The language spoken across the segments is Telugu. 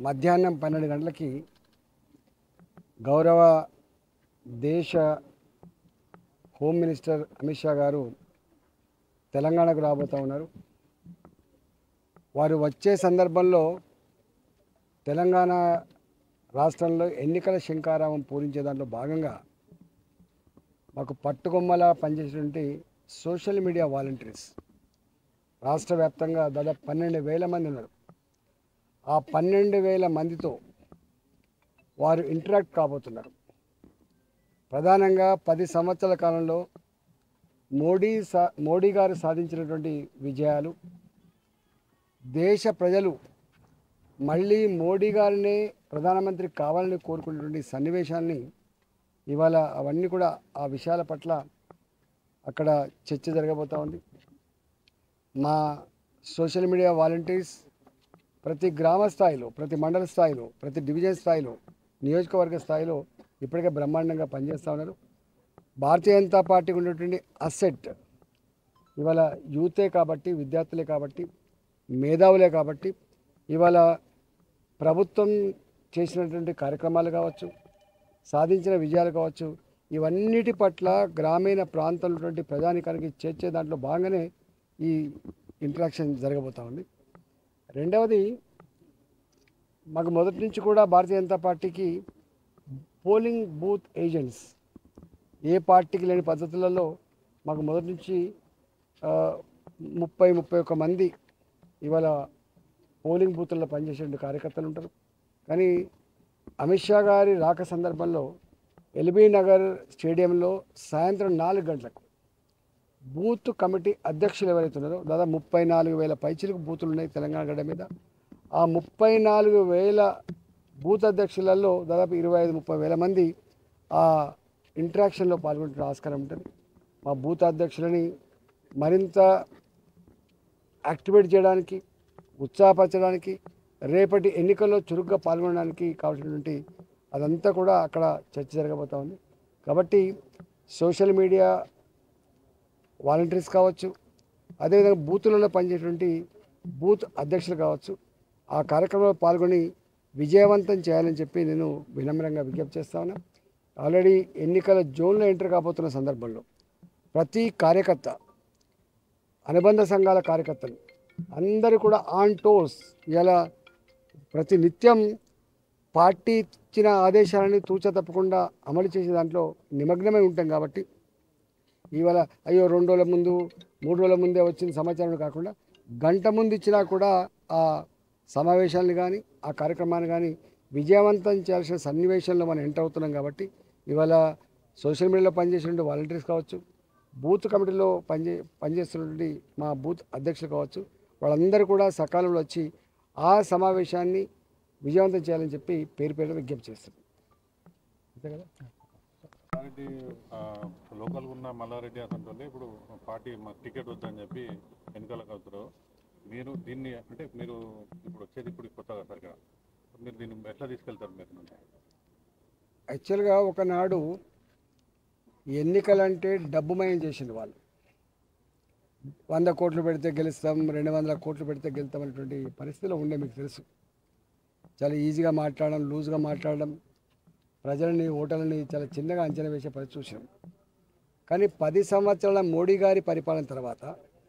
మధ్యాహ్నం పన్నెండు గంటలకి గౌరవ దేశ హోమ్ మినిస్టర్ అమిత్ షా గారు తెలంగాణకు రాబోతూ ఉన్నారు వారు వచ్చే సందర్భంలో తెలంగాణ రాష్ట్రంలో ఎన్నికల శంకారావం పూరించే దాంట్లో భాగంగా మాకు పట్టుకొమ్మలా పనిచేసినటువంటి సోషల్ మీడియా వాలంటీర్స్ రాష్ట్ర వ్యాప్తంగా దాదాపు పన్నెండు వేల మంది ఉన్నారు ఆ పన్నెండు వేల మందితో వారు ఇంటరాక్ట్ కాబోతున్నారు ప్రధానంగా పది సంవత్సరాల కాలంలో మోడీ సా మోడీ గారు సాధించినటువంటి విజయాలు దేశ ప్రజలు మళ్ళీ మోడీ గారినే ప్రధానమంత్రి కావాలని కోరుకునేటువంటి సన్నివేశాన్ని ఇవాళ అవన్నీ కూడా ఆ విషయాల పట్ల అక్కడ చర్చ జరగబోతూ ఉంది మా సోషల్ మీడియా వాలంటీర్స్ ప్రతి గ్రామ స్థాయిలో ప్రతి మండల స్థాయిలో ప్రతి డివిజన్ స్థాయిలో నియోజకవర్గ స్థాయిలో ఇప్పటికే బ్రహ్మాండంగా పనిచేస్తూ ఉన్నారు భారతీయ జనతా పార్టీకి ఉన్నటువంటి అసెట్ ఇవాళ యూతే కాబట్టి విద్యార్థులే కాబట్టి మేధావులే కాబట్టి ఇవాళ ప్రభుత్వం చేసినటువంటి కార్యక్రమాలు కావచ్చు సాధించిన విజయాలు కావచ్చు ఇవన్నిటి పట్ల గ్రామీణ ప్రాంతంలో ఉన్నటువంటి ప్రజానికానికి చేర్చే దాంట్లో భాగంగానే ఈ ఇంటరాక్షన్ జరగబోతూ ఉంది రెండవది మాకు మొదటి నుంచి కూడా భారతీయ జనతా పార్టీకి పోలింగ్ బూత్ ఏజెంట్స్ ఏ పార్టీకి లేని పద్ధతులలో మాకు మొదటి నుంచి ఆ, ముప్పై ముప్పై ఒక్క మంది ఇవాళ పోలింగ్ బూత్లలో పనిచేసే కార్యకర్తలు ఉంటారు కానీ అమిత్ షా గారి రాక సందర్భంలో ఎల్బీ నగర్ స్టేడియంలో సాయంత్రం నాలుగు గంటలకు బూత్ కమిటీ అధ్యక్షులు ఎవరైతే ఉన్నారో దాదాపు ముప్పై నాలుగు వేల పైచిలకు బూతులు ఉన్నాయి తెలంగాణ గడ్డ మీద ఆ ముప్పై నాలుగు వేల బూత్ అధ్యక్షులలో దాదాపు ఇరవై ఐదు ముప్పై వేల మంది ఆ ఇంటరాక్షన్లో పాల్గొంటున్న ఆస్కారం ఉంటుంది మా బూత్ అధ్యక్షులని మరింత యాక్టివేట్ చేయడానికి ఉత్సాహపరచడానికి రేపటి ఎన్నికల్లో చురుగ్గా పాల్గొనడానికి కావాల్సినటువంటి అదంతా కూడా అక్కడ చర్చ జరగబోతూ ఉంది కాబట్టి సోషల్ మీడియా వాలంటీర్స్ కావచ్చు అదేవిధంగా బూతులలో పనిచేసేటువంటి బూత్ అధ్యక్షులు కావచ్చు ఆ కార్యక్రమంలో పాల్గొని విజయవంతం చేయాలని చెప్పి నేను వినమ్రంగా విజ్ఞప్తి చేస్తా ఉన్నా ఆల్రెడీ ఎన్నికల జోన్లో ఎంటర్ కాబోతున్న సందర్భంలో ప్రతి కార్యకర్త అనుబంధ సంఘాల కార్యకర్తలు అందరూ కూడా ఆన్ టోస్ ఇలా ప్రతి నిత్యం పార్టీ ఇచ్చిన ఆదేశాలని తూచ తప్పకుండా అమలు చేసే దాంట్లో నిమగ్నమై ఉంటాం కాబట్టి ఇవాళ అయ్యో రెండు రోజుల ముందు మూడు రోజుల ముందే వచ్చిన సమాచారం కాకుండా గంట ముందు ఇచ్చినా కూడా ఆ సమావేశాలను కానీ ఆ కార్యక్రమాన్ని కానీ విజయవంతం చేయాల్సిన సన్నివేశంలో మనం ఎంటర్ అవుతున్నాం కాబట్టి ఇవాళ సోషల్ మీడియాలో పనిచేసినటువంటి వాలంటీర్స్ కావచ్చు బూత్ కమిటీలో పనిచే పనిచేస్తున్నటువంటి మా బూత్ అధ్యక్షులు కావచ్చు వాళ్ళందరూ కూడా సకాలంలో వచ్చి ఆ సమావేశాన్ని విజయవంతం చేయాలని చెప్పి పేరు పేరు విజ్ఞప్తి చేస్తారు అంతే కదా మల్లారెడ్డి ఆ, లోకల్గా ఉన్న మల్లారెడ్డి అతను ఇప్పుడు పార్టీ మాకు టికెట్ వద్దని చెప్పి ఎన్నికలకు అవుతారు మీరు దీన్ని అంటే మీరు ఇప్పుడు వచ్చేది ఇప్పుడు కొత్తగా సరిగా మీరు దీన్ని ఎట్లా తీసుకెళ్తారు మీరు యాక్చువల్గా ఒకనాడు ఎన్నికలంటే డబ్బుమయం చేసింది వాళ్ళు వంద కోట్లు పెడితే గెలుస్తాం రెండు వందల కోట్లు పెడితే గెలుస్తాం అనేటువంటి పరిస్థితిలో ఉండే మీకు తెలుసు చాలా ఈజీగా మాట్లాడడం లూజ్గా మాట్లాడడం ప్రజలని ఓటర్లని చాలా చిన్నగా అంచనా వేసే పరిస్థితి చూసాం కానీ పది సంవత్సరాల మోడీ గారి పరిపాలన తర్వాత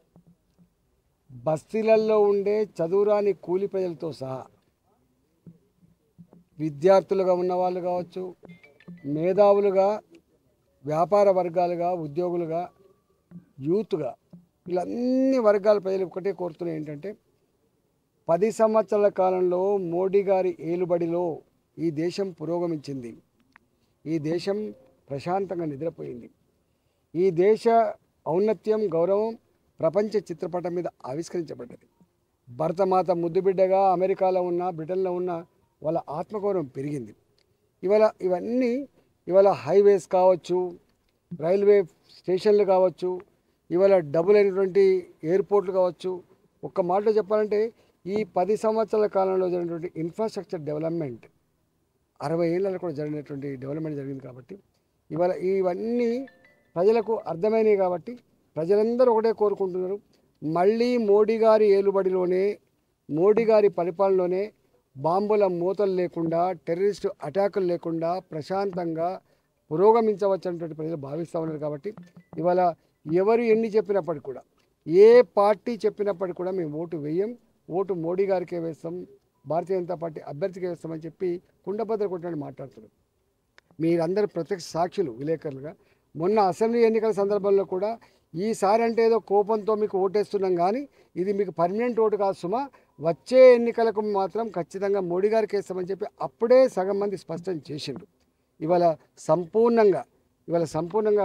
బస్తీలలో ఉండే చదువురాని కూలి ప్రజలతో సహా విద్యార్థులుగా ఉన్న వాళ్ళు కావచ్చు మేధావులుగా వ్యాపార వర్గాలుగా ఉద్యోగులుగా యూత్గా వీళ్ళన్ని వర్గాల ప్రజలు ఒకటే కోరుతున్నాయి ఏంటంటే పది సంవత్సరాల కాలంలో మోడీ గారి ఏలుబడిలో ఈ దేశం పురోగమించింది ఈ దేశం ప్రశాంతంగా నిద్రపోయింది ఈ దేశ ఔన్నత్యం గౌరవం ప్రపంచ చిత్రపటం మీద ఆవిష్కరించబడ్డది భరతమాత ముద్దుబిడ్డగా అమెరికాలో ఉన్న బ్రిటన్లో ఉన్న వాళ్ళ ఆత్మగౌరవం పెరిగింది ఇవాళ ఇవన్నీ ఇవాళ హైవేస్ కావచ్చు రైల్వే స్టేషన్లు కావచ్చు ఇవాళ డబుల్ అయినటువంటి ఎయిర్పోర్ట్లు కావచ్చు ఒక్క మాటలో చెప్పాలంటే ఈ పది సంవత్సరాల కాలంలో జరిగినటువంటి ఇన్ఫ్రాస్ట్రక్చర్ డెవలప్మెంట్ అరవై ఏళ్ళలో కూడా జరిగినటువంటి డెవలప్మెంట్ జరిగింది కాబట్టి ఇవాళ ఇవన్నీ ప్రజలకు అర్థమైనవి కాబట్టి ప్రజలందరూ ఒకటే కోరుకుంటున్నారు మళ్ళీ మోడీ గారి ఏలుబడిలోనే మోడీ గారి పరిపాలనలోనే బాంబుల మూతలు లేకుండా టెర్రరిస్టు అటాకులు లేకుండా ప్రశాంతంగా పురోగమించవచ్చన్నటువంటి ప్రజలు భావిస్తూ ఉన్నారు కాబట్టి ఇవాళ ఎవరు ఎన్ని చెప్పినప్పటికీ కూడా ఏ పార్టీ చెప్పినప్పటికీ కూడా మేము ఓటు వేయం ఓటు మోడీ గారికే వేస్తాం భారతీయ జనతా పార్టీ అభ్యర్థికే వేస్తామని చెప్పి కుండభద్ర కొట్టని మాట్లాడుతున్నారు మీరందరూ ప్రత్యక్ష సాక్షులు విలేకరులుగా మొన్న అసెంబ్లీ ఎన్నికల సందర్భంలో కూడా ఈసారి అంటే ఏదో కోపంతో మీకు ఓటేస్తున్నాం కానీ ఇది మీకు పర్మనెంట్ ఓటు కాదు సుమా వచ్చే ఎన్నికలకు మాత్రం ఖచ్చితంగా మోడీ గారికి వేస్తామని చెప్పి అప్పుడే సగం మంది స్పష్టం చేసిండ్రు ఇవాళ సంపూర్ణంగా ఇవాళ సంపూర్ణంగా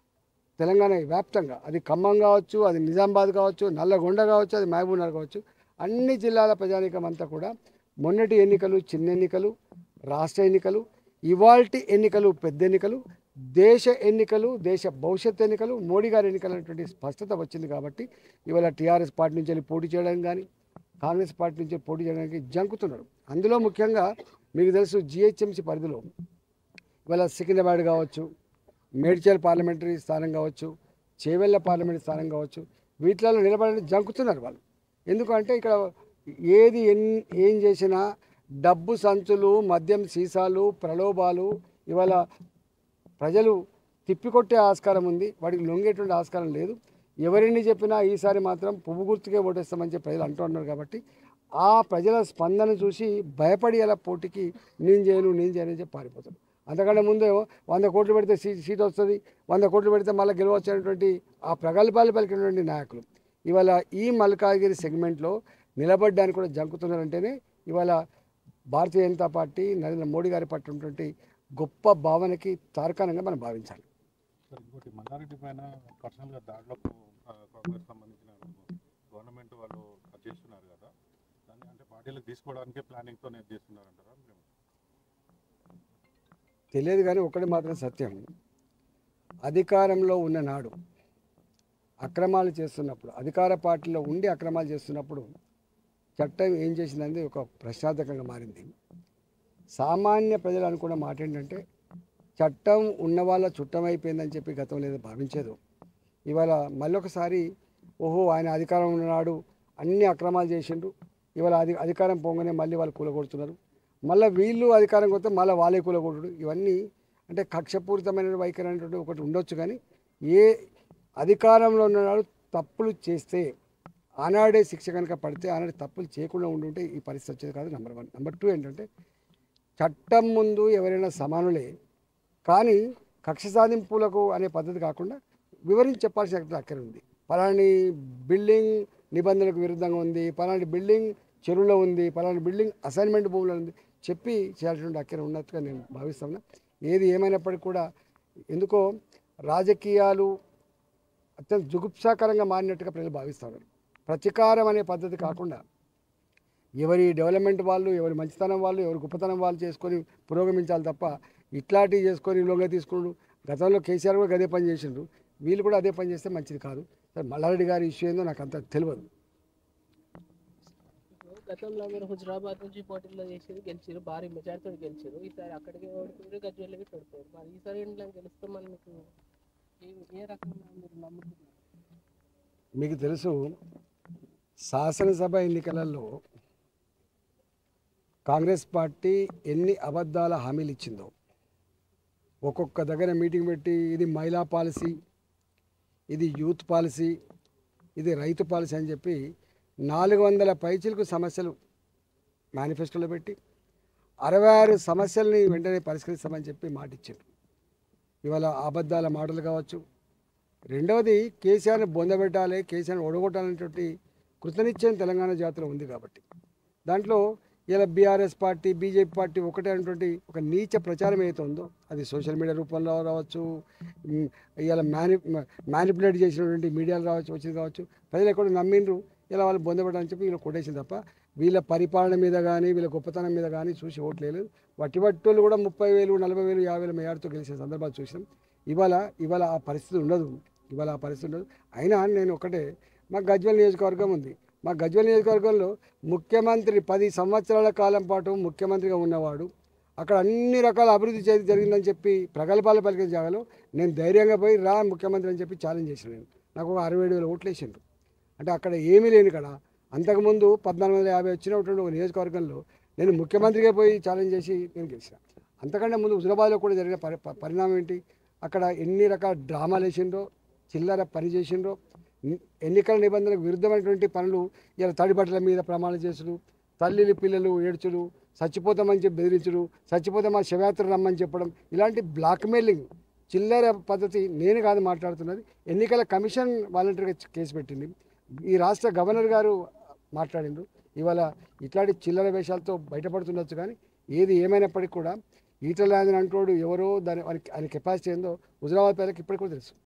తెలంగాణ వ్యాప్తంగా అది ఖమ్మం కావచ్చు అది నిజామాబాద్ కావచ్చు నల్లగొండ కావచ్చు అది మహబూబ్నగర్ కావచ్చు అన్ని జిల్లాల ప్రజానీకం అంతా కూడా మొన్నటి ఎన్నికలు చిన్న ఎన్నికలు రాష్ట్ర ఎన్నికలు ఇవాల్టి ఎన్నికలు పెద్ద ఎన్నికలు దేశ ఎన్నికలు దేశ భవిష్యత్ ఎన్నికలు మోడీ గారి ఎన్నికలు అనేటువంటి స్పష్టత వచ్చింది కాబట్టి ఇవాళ టీఆర్ఎస్ పార్టీ నుంచి వెళ్ళి పోటీ చేయడానికి కానీ కాంగ్రెస్ పార్టీ నుంచి పోటీ చేయడానికి జంకుతున్నారు అందులో ముఖ్యంగా మీకు తెలుసు జిహెచ్ఎంసీ పరిధిలో ఇవాళ సికింద్రాబాద్ కావచ్చు మేడ్చల్ పార్లమెంటరీ స్థానం కావచ్చు చేవెళ్ళ పార్లమెంటరీ స్థానం కావచ్చు వీటిలలో నిలబడి జంకుతున్నారు వాళ్ళు ఎందుకంటే ఇక్కడ ఏది ఎన్ ఏం చేసినా డబ్బు సంచులు మద్యం సీసాలు ప్రలోభాలు ఇవాళ ప్రజలు తిప్పికొట్టే ఆస్కారం ఉంది వాడికి లొంగేటువంటి ఆస్కారం లేదు ఎవరిని చెప్పినా ఈసారి మాత్రం పువ్వు గుర్తుకే ఓటేస్తామని చెప్పి ప్రజలు అంటున్నారు కాబట్టి ఆ ప్రజల స్పందన చూసి భయపడి అలా పోటీకి నేను చేయను నేను చేయను అని చెప్పి పారిపోతారు అంతకంటే ముందు వంద కోట్లు పెడితే సీ సీట్ వస్తుంది వంద కోట్లు పెడితే మళ్ళీ గెలవచ్చు అనేటువంటి ఆ ప్రగల్భాలు పలికినటువంటి నాయకులు ఇవాళ ఈ మల్కాజ్గిరి సెగ్మెంట్లో నిలబడడానికి కూడా జంకుతున్నారంటేనే ఇవాళ భారతీయ జనతా పార్టీ నరేంద్ర మోడీ గారి పట్ల ఉన్నటువంటి గొప్ప భావనకి తార్కాణంగా మనం భావించాలి సార్ ఇంకోటి మల్లారెడ్డి పైన పర్సనల్గా దాడులకు ఆ, కాంగ్రెస్ సంబంధించిన గవర్నమెంట్ వాళ్ళు అది చేస్తున్నారు కదా దాన్ని అంటే పార్టీలకు తీసుకోవడానికే ప్లానింగ్తో చేస్తున్నారు అంటారా మీరు తెలియదు కానీ ఒకటి మాత్రం సత్యం అధికారంలో ఉన్న నాడు అక్రమాలు చేస్తున్నప్పుడు అధికార పార్టీలో ఉండి అక్రమాలు చేస్తున్నప్పుడు చట్టం ఏం చేసిందనేది ఒక ప్రశ్నార్థకంగా మారింది సామాన్య ప్రజలు అనుకున్న మాట ఏంటంటే చట్టం ఉన్న వాళ్ళ చుట్టమైపోయిందని చెప్పి గతంలో ఏదో భావించేదు ఇవాళ మళ్ళొకసారి ఓహో ఆయన అధికారం ఉన్నాడు అన్ని అక్రమాలు చేసిండు ఇవాళ అధి అధికారం పోగానే మళ్ళీ వాళ్ళు కూలగొడుతున్నారు మళ్ళీ వీళ్ళు అధికారం కొత్త మళ్ళీ వాళ్ళే కూలగొట్టుడు ఇవన్నీ అంటే కక్షపూరితమైన వైఖరి అనేటువంటి ఒకటి ఉండొచ్చు కానీ ఏ అధికారంలో ఉన్నవాడు తప్పులు చేస్తే ఆనాడే శిక్ష కనుక పడితే ఆనాడే తప్పులు చేయకుండా ఉండుంటే ఈ పరిస్థితి వచ్చేది కాదు నెంబర్ వన్ నెంబర్ టూ ఏంటంటే చట్టం ముందు ఎవరైనా సమానులే కానీ కక్ష సాధింపులకు అనే పద్ధతి కాకుండా వివరించి చెప్పాల్సిన అక్కర ఉంది పలాని బిల్డింగ్ నిబంధనలకు విరుద్ధంగా ఉంది పలాని బిల్డింగ్ చెరువులో ఉంది పలాని బిల్డింగ్ అసైన్మెంట్ భూమిలో ఉంది చెప్పి చేయాల్సినటువంటి అక్కర ఉన్నట్టుగా నేను భావిస్తున్నా ఏది ఏమైనప్పటికీ కూడా ఎందుకో రాజకీయాలు అత్యంత జుగుప్సాకరంగా మారినట్టుగా ప్రజలు భావిస్తున్నారు ప్రతీకారం అనే పద్ధతి కాకుండా ఎవరి డెవలప్మెంట్ వాళ్ళు ఎవరి మంచితనం వాళ్ళు ఎవరి గొప్పతనం వాళ్ళు చేసుకొని పురోగమించాలి తప్ప ఇట్లాంటివి చేసుకొని లొంగ తీసుకున్నాడు గతంలో కేసీఆర్ కూడా అదే పని చేసిండ్రు వీళ్ళు కూడా అదే పని చేస్తే మంచిది కాదు సరే మల్లారెడ్డి గారి ఇష్యూ ఏందో నాకు అంత తెలియదు ఇప్పుడు గతంలో మీరు హుజరాబాద్ నుంచి పోటీలో చేసి గెలిచారు భారీ మెజార్టీతో గెలిచారు ఈసారి అక్కడికి ఓడిపోయారు గజ్వేల్కి ఓడిపోయారు మరి ఈసారి ఏంటో గెలుస్తామని మీకు ఏ- ఏ రకంగా మీరు నమ్ముతున్నారు మీకు తెలుసు శాసనసభ ఎన్నికలలో కాంగ్రెస్ పార్టీ ఎన్ని అబద్ధాల హామీలు ఇచ్చిందో ఒక్కొక్క దగ్గర మీటింగ్ పెట్టి ఇది మహిళా పాలసీ ఇది యూత్ పాలసీ ఇది రైతు పాలసీ అని చెప్పి నాలుగు వందల పైచిలకు సమస్యలు మేనిఫెస్టోలో పెట్టి అరవై ఆరు సమస్యల్ని వెంటనే పరిష్కరిస్తామని చెప్పి మాట ఇచ్చారు ఇవాళ అబద్ధాల మాటలు కావచ్చు రెండవది కేసీఆర్ని బొందబెట్టాలి కేసీఆర్ని ఒడగొట్టాలనేటువంటి కృతనిశ్చయం తెలంగాణ జాతిలో ఉంది కాబట్టి దాంట్లో ఇలా బీఆర్ఎస్ పార్టీ బీజేపీ పార్టీ ఒకటే అనేటువంటి ఒక నీచ ప్రచారం ఏదైతే ఉందో అది సోషల్ మీడియా రూపంలో రావచ్చు ఉమ్, ఇవాళ మ్యాని మ్యానిపులేట్ చేసినటువంటి మీడియాలు రావచ్చు వచ్చింది కావచ్చు ప్రజలు ఎక్కడ నమ్మిండ్రు ఇలా వాళ్ళు బొందబెట్టాలని చెప్పి వీళ్ళు కొట్టేసింది తప్ప వీళ్ళ పరిపాలన మీద కానీ వీళ్ళ గొప్పతనం మీద కానీ చూసి ఓట్లేదు వట్టి వట్టోళ్ళు కూడా ముప్పై వేలు నలభై వేలు యాభై వేల మేయాడుతో గెలిచిన సందర్భాలు చూసినాం ఇవాళ ఇవాళ ఆ పరిస్థితి ఉండదు ఇవాళ ఆ పరిస్థితి ఉండదు అయినా నేను ఒకటే మా గజ్వల్ నియోజకవర్గం ఉంది మా గజ్వల్ నియోజకవర్గంలో ముఖ్యమంత్రి పది సంవత్సరాల కాలం పాటు ముఖ్యమంత్రిగా ఉన్నవాడు అక్కడ అన్ని రకాల అభివృద్ధి చేసి జరిగిందని చెప్పి ప్రగల్భాలు పలికే జాగాలో నేను ధైర్యంగా పోయి రా ముఖ్యమంత్రి అని చెప్పి ఛాలెంజ్ చేసిన నేను నాకు ఒక అరవై ఏడు వేల ఓట్లు వేసిండ్రు అంటే అక్కడ ఏమీ లేని కదా అంతకుముందు పద్నాలుగు వందల యాభై వచ్చినటువంటి ఒక నియోజకవర్గంలో నేను ముఖ్యమంత్రిగా పోయి ఛాలెంజ్ చేసి నేను గెలిచిన అంతకంటే ముందు హుజరాబాద్లో కూడా జరిగిన పరి ప- పరిణామం ఏంటి అక్కడ ఎన్ని రకాల డ్రామాలు వేసిండ్రో చిల్లర పని చేసిండ్రో ని- ఎన్నికల నిబంధనలకు విరుద్ధమైనటువంటి పనులు ఇలా తడిబట్టల మీద ప్రమాణం చేసుడు తల్లిని పిల్లలు ఏడ్చుడు చచ్చిపోతామని చెప్పి బెదిరించుడు చచ్చిపోతే మా శివయాత్ర రమ్మని చెప్పడం ఇలాంటి బ్లాక్మెయిలింగ్ చిల్లర పద్ధతి నేను కాదు మాట్లాడుతున్నది ఎన్నికల కమిషన్ వాలంటీర్గా కేసు పెట్టింది ఈ రాష్ట్ర గవర్నర్ గారు మాట్లాడిండ్రు ఇవాళ ఇట్లాంటి చిల్లర వేషాలతో బయటపడుతుండొచ్చు కానీ ఏది ఏమైనప్పటికీ కూడా ఈటల రాజన్ అంటోడు ఎవరో దాని వానికి ఆయన కెపాసిటీ ఏందో హుజరాబాద్ పేదలకు ఇప్పటికి కూడా తెలుసు